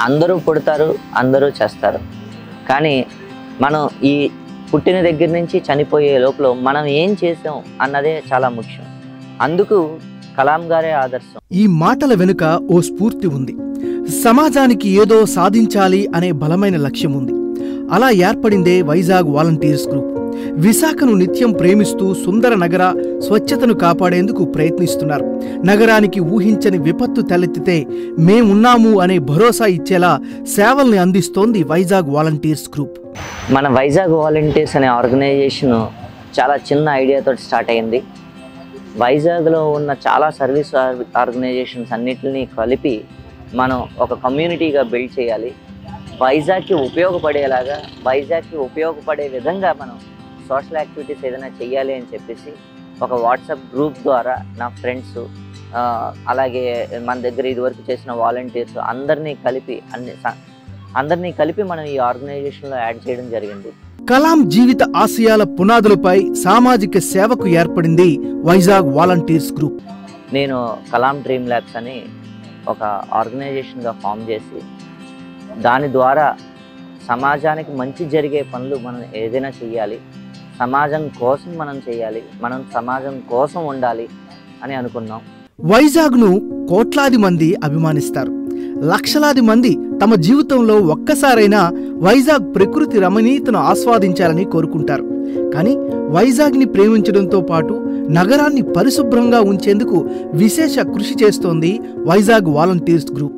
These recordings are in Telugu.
అందరూ పుడతారు అందరూ చేస్తారు కానీ మనం ఈ పుట్టిన దగ్గర నుంచి చనిపోయే లోపల మనం ఏం చేసాం అన్నదే చాలా ముఖ్యం అందుకు కలాం గారే ఆదర్శం ఈ మాటల వెనుక ఓ స్ఫూర్తి ఉంది సమాజానికి ఏదో సాధించాలి అనే బలమైన లక్ష్యం ఉంది అలా ఏర్పడిందే వైజాగ్ వాలంటీర్స్ గ్రూప్ విశాఖను నిత్యం ప్రేమిస్తూ సుందర నగర స్వచ్ఛతను కాపాడేందుకు ప్రయత్నిస్తున్నారు నగరానికి ఊహించని విపత్తు తలెత్తితే మేమున్నాము అనే భరోసా ఇచ్చేలా సేవల్ని అందిస్తోంది వైజాగ్ వాలంటీర్స్ గ్రూప్ మన వైజాగ్ వాలంటీర్స్ అనే ఆర్గనైజేషన్ చాలా చిన్న ఐడియాతో స్టార్ట్ అయింది వైజాగ్లో ఉన్న చాలా సర్వీస్ ఆర్- ఆర్గనైజేషన్స్ అన్నిటిని కలిపి మనం ఒక కమ్యూనిటీగా బిల్డ్ చేయాలి వైజాగ్కి ఉపయోగపడేలాగా వైజాగ్కి ఉపయోగపడే విధంగా మనం సోషల్ యాక్టివిటీస్ ఏదైనా చేయాలి అని చెప్పేసి ఒక వాట్సాప్ గ్రూప్ ద్వారా నా ఫ్రెండ్స్ అలాగే మన దగ్గర ఇదివరకు చేసిన వాలంటీర్స్ అందరినీ కలిపి అన్ని స- అందరినీ కలిపి మనం ఈ ఆర్గనైజేషన్లో యాడ్ చేయడం జరిగింది కలాం జీవిత ఆశయాల పునాదులపై సామాజిక సేవకు ఏర్పడింది వైజాగ్ వాలంటీర్స్ గ్రూప్ నేను కలాం డ్రీమ్ ల్యాబ్స్ అని ఒక ఆర్గనైజేషన్గా ఫామ్ చేసి దాని ద్వారా సమాజానికి మంచి జరిగే పనులు మనం ఏదైనా చేయాలి సమాజం కోసం మనం చేయాలి మనం సమాజం కోసం ఉండాలి అని అనుకున్నాం వైజాగ్ను కోట్లాది మంది అభిమానిస్తారు లక్షలాది మంది తమ జీవితంలో ఒక్కసారైనా వైజాగ్ ప్రకృతి రమణీయతను ఆస్వాదించాలని కోరుకుంటారు కానీ వైజాగ్ని ప్రేమించడంతో పాటు నగరాన్ని పరిశుభ్రంగా ఉంచేందుకు విశేష కృషి చేస్తోంది వైజాగ్ వాలంటీర్స్ గ్రూప్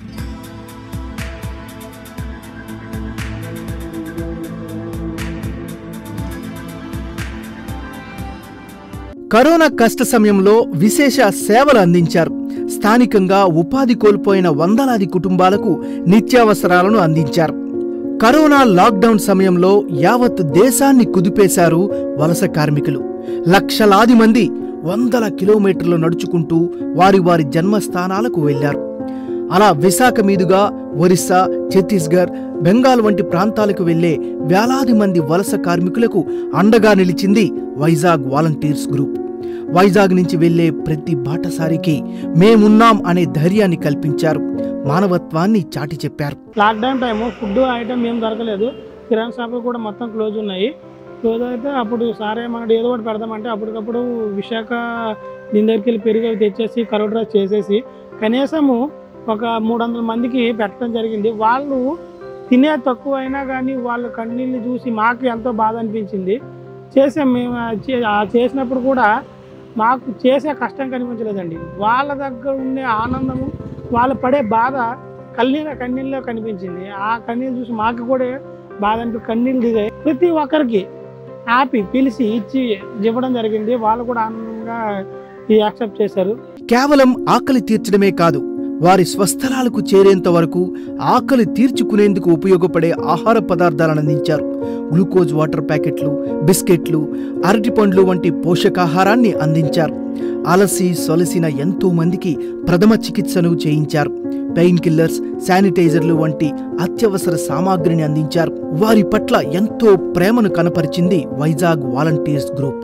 కరోనా కష్ట సమయంలో విశేష సేవలు అందించారు స్థానికంగా ఉపాధి కోల్పోయిన వందలాది కుటుంబాలకు నిత్యావసరాలను అందించారు కరోనా లాక్డౌన్ సమయంలో యావత్ దేశాన్ని కుదిపేశారు వలస కార్మికులు లక్షలాది మంది వందల కిలోమీటర్లు నడుచుకుంటూ వారి వారి జన్మస్థానాలకు వెళ్లారు అలా విశాఖ మీదుగా ఒరిస్సా ఛత్తీస్గఢ్ బెంగాల్ వంటి ప్రాంతాలకు వెళ్లే వేలాది మంది వలస కార్మికులకు అండగా నిలిచింది వైజాగ్ వాలంటీర్స్ గ్రూప్ వైజాగ్ నుంచి వెళ్లే ప్రతి బాటసారికి మేమున్నాం అనే ధైర్యాన్ని కల్పించారు మానవత్వాన్ని చాటి చెప్పారు లాక్డౌన్ టైము ఫుడ్ ఐటమ్ ఏం దొరకలేదు కిరాణా షాపులు కూడా మొత్తం క్లోజ్ ఉన్నాయి క్లోజ్ అయితే అప్పుడు సారే మనకి ఏదో ఒకటి పెడదామంటే అప్పటికప్పుడు విశాఖ దీని దగ్గరికి వెళ్ళి పెరుగు అవి తెచ్చేసి కరోడ్ రైస్ చేసేసి కనీసము ఒక మూడు వందల మందికి పెట్టడం జరిగింది వాళ్ళు తినే తక్కువ అయినా కానీ వాళ్ళ కన్నీళ్ళు చూసి మాకు ఎంతో బాధ అనిపించింది చేసాం మేము ఆ చే- ఆ చేసినప్పుడు కూడా మాకు చేసే కష్టం కనిపించలేదండి వాళ్ళ దగ్గర ఉండే ఆనందము వాళ్ళు పడే బాధ కన్నీళ్ళ కన్నీళ్ళలో కనిపించింది ఆ కన్నీళ్ళు చూసి మాకు కూడా బాధ అనిపి కన్నీళ్ళు దిగాయి ప్రతి ఒక్కరికి హ్యాపీ పిలిచి ఇచ్చి ఇవ్వడం జరిగింది వాళ్ళు కూడా ఆనందంగా ఈ యాక్సెప్ట్ చేశారు కేవలం ఆకలి తీర్చడమే కాదు వారి స్వస్థలాలకు చేరేంత వరకు ఆకలి తీర్చుకునేందుకు ఉపయోగపడే ఆహార పదార్థాలను అందించారు గ్లూకోజ్ వాటర్ ప్యాకెట్లు బిస్కెట్లు అరటిపండ్లు వంటి పోషకాహారాన్ని అందించారు అలసి సొలసిన ఎంతో మందికి ప్రథమ చికిత్సను చేయించారు పెయిన్ కిల్లర్స్ శానిటైజర్లు వంటి అత్యవసర సామాగ్రిని అందించారు వారి పట్ల ఎంతో ప్రేమను కనపరిచింది వైజాగ్ వాలంటీర్స్ గ్రూప్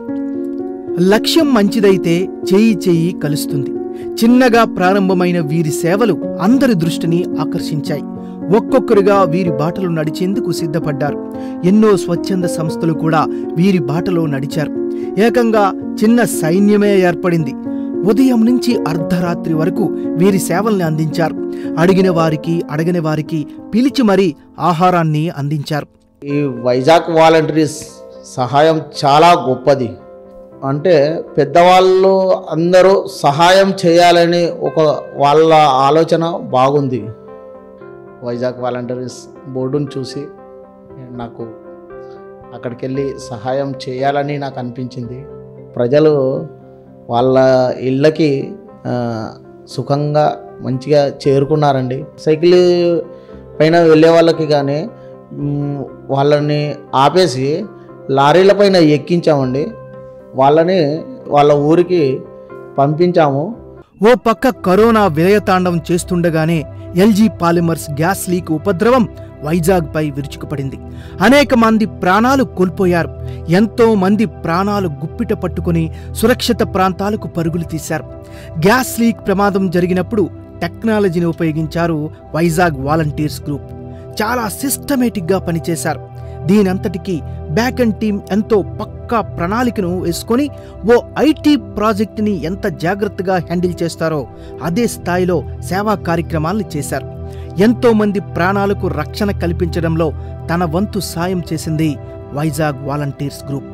లక్ష్యం మంచిదైతే చేయి చేయి కలుస్తుంది చిన్నగా ప్రారంభమైన వీరి సేవలు అందరి దృష్టిని ఆకర్షించాయి ఒక్కొక్కరుగా వీరి బాటలో నడిచేందుకు సిద్ధపడ్డారు ఎన్నో స్వచ్ఛంద సంస్థలు కూడా వీరి బాటలో నడిచారు ఏకంగా చిన్న సైన్యమే ఏర్పడింది ఉదయం నుంచి అర్ధరాత్రి వరకు వీరి సేవల్ని అందించారు అడిగిన వారికి అడగని వారికి పిలిచి మరీ ఆహారాన్ని అందించారు ఈ వైజాగ్ వాలంటీర్స్ సహాయం చాలా గొప్పది అంటే పెద్దవాళ్ళు అందరూ సహాయం చేయాలని ఒక వాళ్ళ ఆలోచన బాగుంది వైజాగ్ వాలంటీర్స్ బోర్డును చూసి నాకు అక్కడికి వెళ్ళి సహాయం చేయాలని నాకు అనిపించింది ప్రజలు వాళ్ళ ఇళ్ళకి ఆ, సుఖంగా మంచిగా చేరుకున్నారండి సైకిల్ పైన వెళ్ళే వాళ్ళకి కానీ మ్, వాళ్ళని ఆపేసి లారీల పైన ఎక్కించామండి వాళ్ళని వాళ్ళ ఊరికి పంపించాము ఓ పక్క కరోనా విలయతాండం చేస్తుండగానే ఎల్జీ పాలిమర్స్ గ్యాస్ లీక్ ఉపద్రవం వైజాగ్ పై విరుచుకుపడింది అనేక మంది ప్రాణాలు కోల్పోయారు ఎంతో మంది ప్రాణాలు గుప్పిట పట్టుకుని సురక్షిత ప్రాంతాలకు పరుగులు తీశారు గ్యాస్ లీక్ ప్రమాదం జరిగినప్పుడు టెక్నాలజీని ఉపయోగించారు వైజాగ్ వాలంటీర్స్ గ్రూప్ చాలా సిస్టమేటిక్గా పనిచేశారు దీనంతటికీ బ్యాక్ అండ్ టీం ఎంతో పక్కా ప్రణాళికను వేసుకొని ఓ ఐటీ ప్రాజెక్టుని ఎంత జాగ్రత్తగా హ్యాండిల్ చేస్తారో అదే స్థాయిలో సేవా కార్యక్రమాలను చేశారు ఎంతో మంది ప్రాణాలకు రక్షణ కల్పించడంలో తన వంతు సాయం చేసింది వైజాగ్ వాలంటీర్స్ గ్రూప్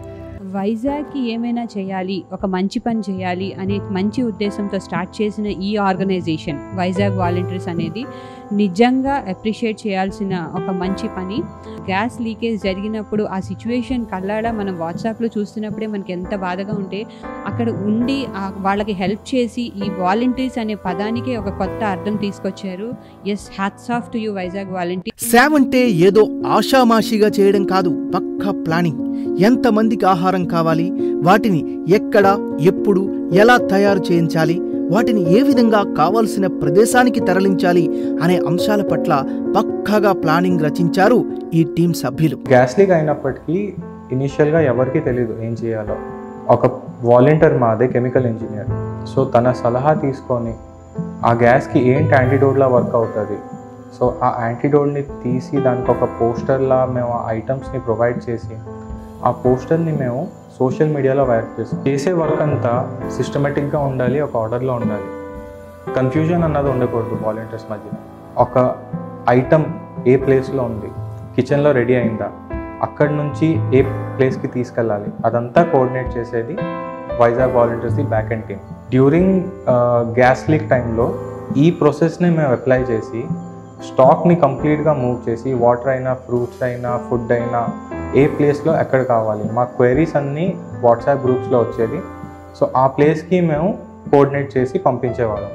వైజాగ్కి ఏమైనా చేయాలి ఒక మంచి పని చేయాలి అనే మంచి ఉద్దేశంతో స్టార్ట్ చేసిన ఈ ఆర్గనైజేషన్ వైజాగ్ వాలంటీర్స్ అనేది నిజంగా అప్రిషియేట్ చేయాల్సిన ఒక మంచి పని గ్యాస్ లీకేజ్ జరిగినప్పుడు ఆ సిచ్యువేషన్ కల్లాడా మనం వాట్సాప్లో చూస్తున్నప్పుడే మనకి ఎంత బాధగా ఉంటే అక్కడ ఉండి ఆ వాళ్ళకి హెల్ప్ చేసి ఈ వాలంటీర్స్ అనే పదానికే ఒక కొత్త అర్థం తీసుకొచ్చారు yes hats off to you Vizag volunteer సేవంటే ఏదో ఆషామాషిగా చేయడం కాదు పక్కా ప్లానింగ్ ఎంతమందికి ఆహారం కావాలి వాటిని ఎక్కడ ఎప్పుడు ఎలా తయారు చేయించాలి వాటిని ఏ విధంగా కావాల్సిన ప్రదేశానికి తరలించాలి అనే అంశాల పట్ల పక్కాగా ప్లానింగ్ రచించారు ఈ టీం సభ్యులు గ్యాస్ లీక్ అయినప్పటికీ ఇనీషియల్గా ఎవరికీ తెలియదు ఏం చేయాలో ఒక వాలంటీర్ మాదే కెమికల్ ఇంజనీర్ సో తన సలహా తీసుకొని ఆ గ్యాస్కి ఏంటి యాంటీడోట్లా వర్క్ అవుతుంది సో ఆ యాంటీడోట్ని తీసి దానికి ఒక పోస్టర్లా మేము ఆ ఐటమ్స్ని ప్రొవైడ్ చేసి ఆ పోస్టర్ని మేము సోషల్ మీడియాలో వైరల్ చేస్తాం చేసే వర్క్ అంతా సిస్టమేటిక్గా ఉండాలి ఒక ఆర్డర్లో ఉండాలి కన్ఫ్యూజన్ అన్నది ఉండకూడదు వాలంటీర్స్ మధ్య ఒక ఐటమ్ ఏ ప్లేస్లో ఉంది కిచెన్లో రెడీ అయిందా అక్కడి నుంచి ఏ ప్లేస్కి తీసుకెళ్ళాలి అదంతా కోఆర్డినేట్ చేసేది Vizag volunteers the back and team during gas leak టైంలో ఈ ప్రాసెస్ని మేము అప్లై చేసి స్టాక్ని కంప్లీట్గా మూవ్ చేసి వాటర్ అయినా ఫ్రూట్స్ అయినా ఫుడ్ అయినా ఏ ప్లేస్లో ఎక్కడ కావాలి మా క్వైరీస్ అన్నీ వాట్సాప్ గ్రూప్స్లో వచ్చేది సో ఆ ప్లేస్కి మేము కోఆర్డినేట్ చేసి పంపించేవాళ్ళం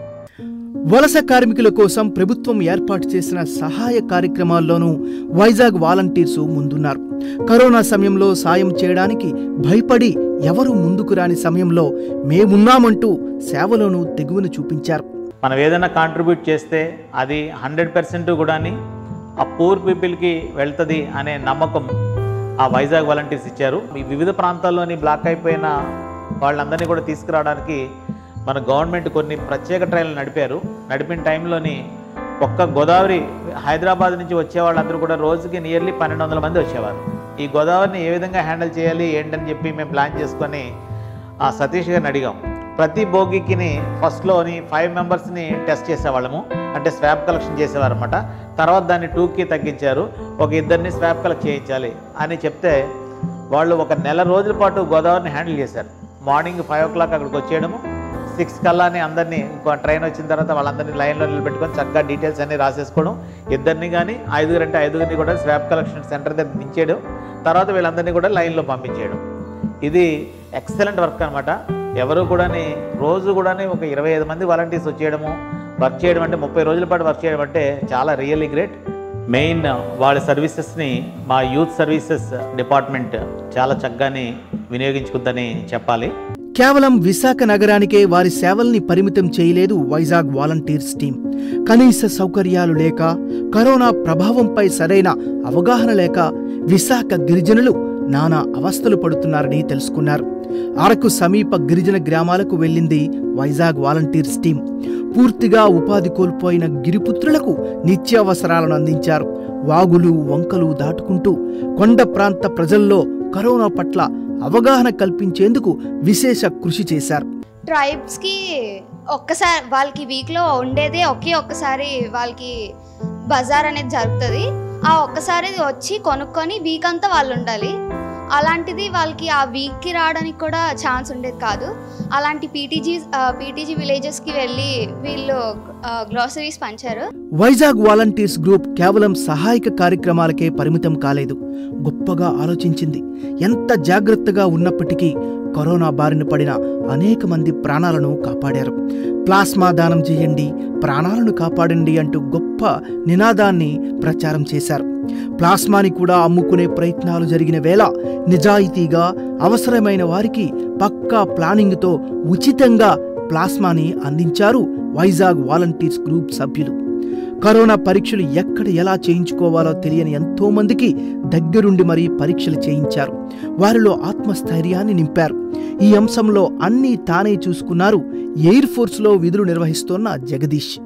వలస కార్మికుల కోసం ప్రభుత్వం ఏర్పాటు చేసిన సహాయ కార్యక్రమాల్లోనూ వైజాగ్ వాలంటీర్స్ ముందున్నారు కరోనా సమయంలో సాయం చేయడానికి భయపడి ఎవరూ ముందుకు రాని సమయంలో మేమున్నామంటూ సేవలోనూ తెగువను చూపించారు మనం ఏదైనా కాంట్రిబ్యూట్ చేస్తే అది హండ్రెడ్ పర్సెంట్ కూడాని ఆ పూర్ పీపుల్కి వెళ్తుంది అనే నమ్మకం ఆ వైజాగ్ వాలంటీర్స్ ఇచ్చారు ఈ వివిధ ప్రాంతాల్లోని బ్లాక్ అయిపోయిన వాళ్ళందరినీ కూడా తీసుకురావడానికి మన గవర్నమెంట్ కొన్ని ప్రత్యేక ట్రైన్లు నడిపారు నడిపిన టైంలోని ఒక్క గోదావరి హైదరాబాద్ నుంచి వచ్చే వాళ్ళందరూ కూడా రోజుకి నియర్లీ పన్నెండు వందల మంది వచ్చేవారు ఈ గోదావరిని ఏ విధంగా హ్యాండిల్ చేయాలి ఏంటని చెప్పి మేము ప్లాన్ చేసుకొని ఆ సతీష్ గారిని అడిగాం ప్రతి బోగికిని ఫస్ట్లోని ఫైవ్ మెంబర్స్ని టెస్ట్ చేసేవాళ్ళము అంటే స్వాబ్ కలెక్షన్ చేసేవారు అనమాట తర్వాత దాన్ని టూకి తగ్గించారు ఒక ఇద్దరిని స్వాబ్ కలెక్ట్ చేయించాలి అని చెప్తే వాళ్ళు ఒక నెల రోజుల పాటు గోదావరిని హ్యాండిల్ చేశారు మార్నింగ్ ఫైవ్ ఓ క్లాక్ అక్కడికి వచ్చేయడము సిక్స్ కల్లాని అందరినీ ఇంకో ట్రైన్ వచ్చిన తర్వాత వాళ్ళందరినీ లైన్లో నిలబెట్టుకొని చక్కగా డీటెయిల్స్ అన్ని రాసేసుకోవడం ఇద్దరిని కానీ ఐదుగురు అంటే ఐదుగురిని కూడా స్వాబ్ కలెక్షన్ సెంటర్ దగ్గర దించేయడం తర్వాత వీళ్ళందరినీ కూడా లైన్లో పంపించేయడం ఇది ఎక్సలెంట్ వర్క్ అనమాట ఎవరు కూడాని రోజు కూడాని ఒక ఇరవై ఐదు మంది వాలంటీర్స్ వచ్చేయడము వర్క్ చేయడం అంటే ముప్పై రోజుల పాటు వర్క్ చేయడం అంటే చాలా రియల్లీ గ్రేట్ మెయిన్ వాళ్ళ సర్వీసెస్ని మా యూత్ సర్వీసెస్ డిపార్ట్మెంట్ చాలా చక్కగాని వినియోగించుకుందని చెప్పాలి కేవలం విశాఖ నగరానికే వారి సేవల్ని పరిమితం చేయలేదు వైజాగ్ వాలంటీర్స్ టీం కనీస సౌకర్యాలు లేక కరోనా ప్రభావంపై సరైన అవగాహన లేక విశాఖ గిరిజనులు నానా అవస్థలు పడుతున్నారని తెలుసుకున్నారు అరకు సమీప గిరిజన గ్రామాలకు వెళ్ళింది వైజాగ్ వాలంటీర్స్ టీం పూర్తిగా ఉపాధి కోల్పోయిన గిరిపుత్రులకు నిత్యావసరాలను అందించారు వాగులు వంకలు దాటుకుంటూ కొండ ప్రాంత ప్రజల్లో కరోనా పట్ల అవగాహన కల్పించేందుకు విశేష కృషి చేశారు ట్రైబ్స్కి ఒక్కసారి వాళ్ళకి వీక్లో ఉండేదే ఒకే ఒక్కసారి వాళ్ళకి బజార్ అనేది జరుగుతుంది ఆ ఒక్కసారి వచ్చి కొనుక్కొని వీక్ అంతా వాళ్ళు ఉండాలి అలాంటిది వాళ్ళకి ఆ వీక్కి రావడానికి కూడా ఛాన్స్ ఉండేది కాదు అలాంటి పీటీజీ పీటీజీ విలేజెస్కి వెళ్ళి వీళ్ళు గ్రోసరీస్ పంచారు వైజాగ్ వాలంటీర్స్ గ్రూప్ కేవలం సహాయక కార్యక్రమాలకే పరిమితం కాలేదు గొప్పగా ఆలోచించింది ఎంత జాగ్రత్తగా ఉన్నప్పటికీ కరోనా బారిన పడిన అనేక మంది ప్రాణాలను కాపాడారు ప్లాస్మా దానం చేయండి ప్రాణాలను కాపాడండి అంటూ గొప్ప నినాదాన్ని ప్రచారం చేశారు ప్లాస్మాని కూడా అమ్ముకునే ప్రయత్నాలు జరిగిన వేళ నిజాయితీగా అవసరమైన వారికి పక్కా ప్లానింగ్తో ఉచితంగా ప్లాస్మాని అందించారు వైజాగ్ వాలంటీర్స్ గ్రూప్ సభ్యులు కరోనా పరీక్షలు ఎక్కడ ఎలా చేయించుకోవాలో తెలియని ఎంతో మందికి దగ్గరుండి మరీ పరీక్షలు చేయించారు వారిలో ఆత్మస్థైర్యాన్ని నింపారు ఈ అంశంలో అన్నీ తానే చూసుకున్నారు ఎయిర్ ఫోర్స్లో విధులు నిర్వహిస్తోన్న జగదీష్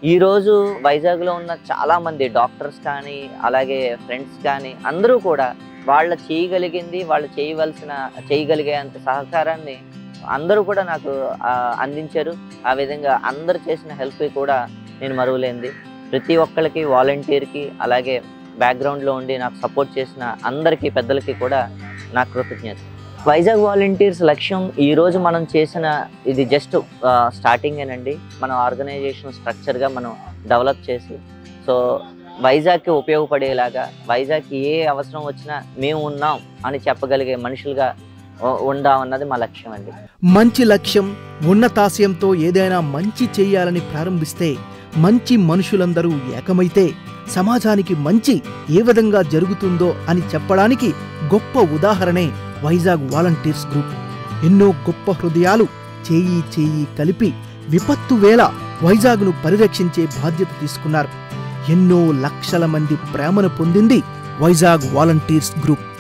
ఈరోజు వైజాగ్లో ఉన్న చాలామంది డాక్టర్స్ కానీ అలాగే ఫ్రెండ్స్ కానీ అందరూ కూడా వాళ్ళ చేయగలిగింది వాళ్ళు చేయవలసిన చేయగలిగేంత సహకారాన్ని అందరూ కూడా నాకు ఆ, అందించారు ఆ విధంగా అందరు చేసిన హెల్ప్ కూడా నేను మరువలేంది ప్రతి ఒక్కరికి వాలంటీర్కి అలాగే బ్యాక్గ్రౌండ్లో ఉండి నాకు సపోర్ట్ చేసిన అందరికీ పెద్దలకి కూడా నా కృతజ్ఞత వైజాగ్ వాలంటీర్స్ లక్ష్యం ఈరోజు మనం చేసిన ఇది జస్ట్ స్టార్టింగేనండి మన ఆర్గనైజేషన్ స్ట్రక్చర్గా మనం డెవలప్ చేసి సో వైజాగ్కి ఉపయోగపడేలాగా వైజాగ్కి ఏ అవసరం వచ్చినా మేము ఉన్నాం అని చెప్పగలిగే మనుషులుగా ఉ- ఉందామన్నది మా లక్ష్యం అండి మంచి లక్ష్యం ఉన్నతాశయంతో ఏదైనా మంచి చేయాలని ప్రారంభిస్తే మంచి మనుషులందరూ ఏకమైతే సమాజానికి మంచి ఏ విధంగా జరుగుతుందో అని చెప్పడానికి గొప్ప ఉదాహరణే వైజాగ్ వాలంటీర్స్ గ్రూప్ ఎన్నో గొప్ప హృదయాలు చేయి చేయి కలిపి విపత్తు వేళ వైజాగ్ను పరిరక్షించే బాధ్యత తీసుకున్నారు ఎన్నో లక్షల మంది ప్రేమను పొందింది వైజాగ్ వాలంటీర్స్ గ్రూప్